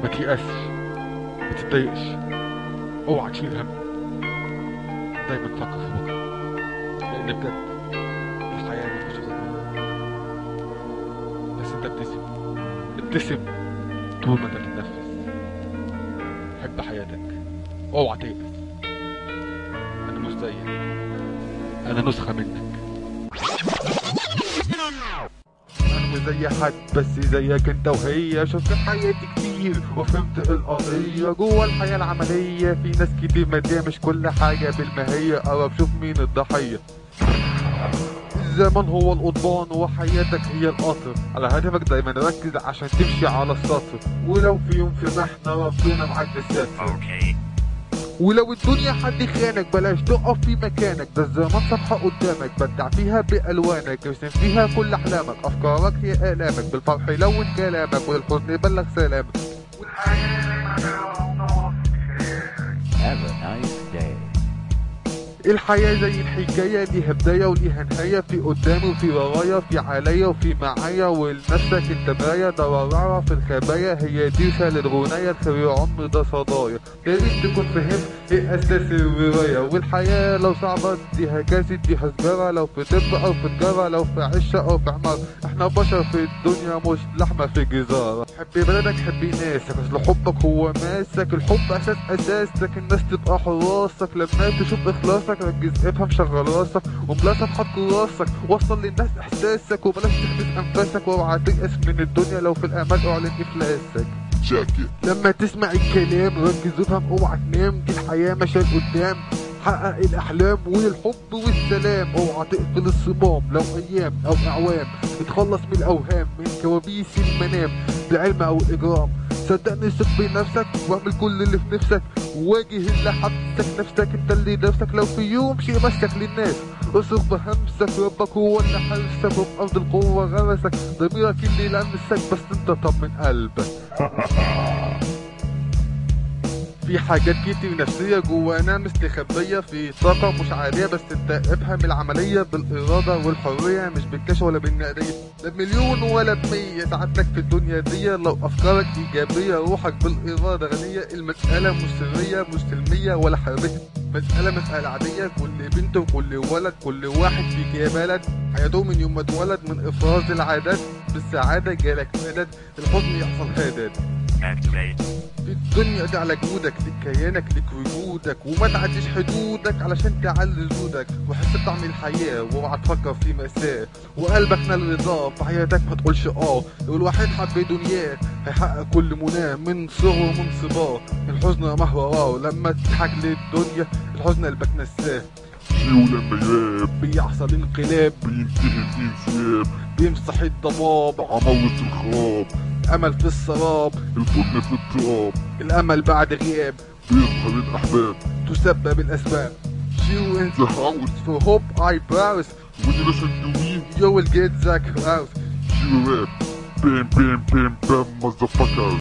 ما تيأسش ما تتضايقش اوعى تشيل هم دايما فكر في بكره لان بجد الحياه ما فيش غير بس انت ابتسم ابتسم طول ما انت بتتنفس حب حياتك اوعى تيأس انا مش زيك انا نسخه منك انا مش زي حد بس زيك انت وهي شفت حياتي كتير وفهمت القضية جوه الحياة العملية في ناس كتير مادية مش كل حاجة بالماهية قرب شوف مين الضحية الزمن هو القضبان وحياتك هي القطر على هدفك دايما ركز عشان تمشي على السطر ولو في يوم في محنة ربنا معاك بالستر Okay. ولو الدنيا حد خانك بلاش تقف في مكانك ده الزمان صفحة قدامك بدع فيها بألوانك ارسم فيها كل أحلامك أفكارك هي آلامك بالفرح يلون كلامك والحزن يبلغ سلامك Have a nice day. الحياة زي الحكاية ليها بداية وليها نهاية في قدامي وفي ورايا في عليا وفي معايا ولنفسك انت مراية دورها في الخبايا هي دي رسالة الغناية الخير يا عمر ده صدايا يا ريت تكون فهمت ايه اساس الرواية والحياة لو صعبة اديها كاس اديها سجارة لو في طب او في تجارة لو في عشة او في عمار احنا بشر في الدنيا مش لحمة في جزارة حب بلدك حب ناسك اصل حبك هو ماسك الحب اساس اساسك الناس تبقى حراسك لما تشوف اخلاصك ركز افهم شغل راسك وبلا صفحة راسك وصل للناس احساسك وبلاش تحبس انفاسك واوعى تيأس من الدنيا لو في الامل اعلن افلاسك لما تسمع الكلام ركز وافهم اوعى تنام دي الحياة ماشية لقدام حقق الاحلام والحب والسلام اوعى تقفل الصمام لو ايام او اعوام اتخلص من الاوهام من كوابيس المنام بالعلم او الاجرام صدقني ثق بنفسك واعمل كل اللي في نفسك واجه اللي حبسك نفسك انت اللي نفسك لو في يوم شيء مسك للناس اصرخ بهمسك ربك هو اللي حرسك وبأرض القوة غرسك ضميرك اللي لمسك بس انت طمن قلبك في حاجات كتير نفسية جوانا مستخبية في طاقة مش عادية بس انت افهم العملية بالإرادة والحرية مش بالكشف ولا بالنقدية لا بمليون ولا بمية سعادتك في الدنيا دي لو أفكارك إيجابية روحك بالإرادة غنية المسألة مش سرية مش سلمية ولا حربية مسألة مسألة عادية كل بنت وكل ولد كل واحد فيك يا بلد حياته من يوم ما اتولد من إفراز العادات بالسعادة جالك مدد الحزن يحصل هدد Activate. في الدنيا دي على جهودك ليك كيانك ليك وجودك وما تعديش حدودك علشان تعلي جهودك وحس بطعم الحياة واوعى تفكر في مأساة وقلبك نال رضا في حياتك ما تقولش اه لو الواحد حب دنياه هيحقق كل مناه من صغره ومن صباه الحزن ما وراه لما تضحك للدنيا الحزن قلبك نساه شي ولما ياب بيحصل انقلاب بينتهي الانسياب بيمسح الضباب عمارة الخراب امل في السراب الفتنة في التراب الامل بعد غياب بيظهر الأحباب تسبب الاسباب You in The house for hope I browse when you listen to me You will get that house she will rap Bam bam bam bam motherfucker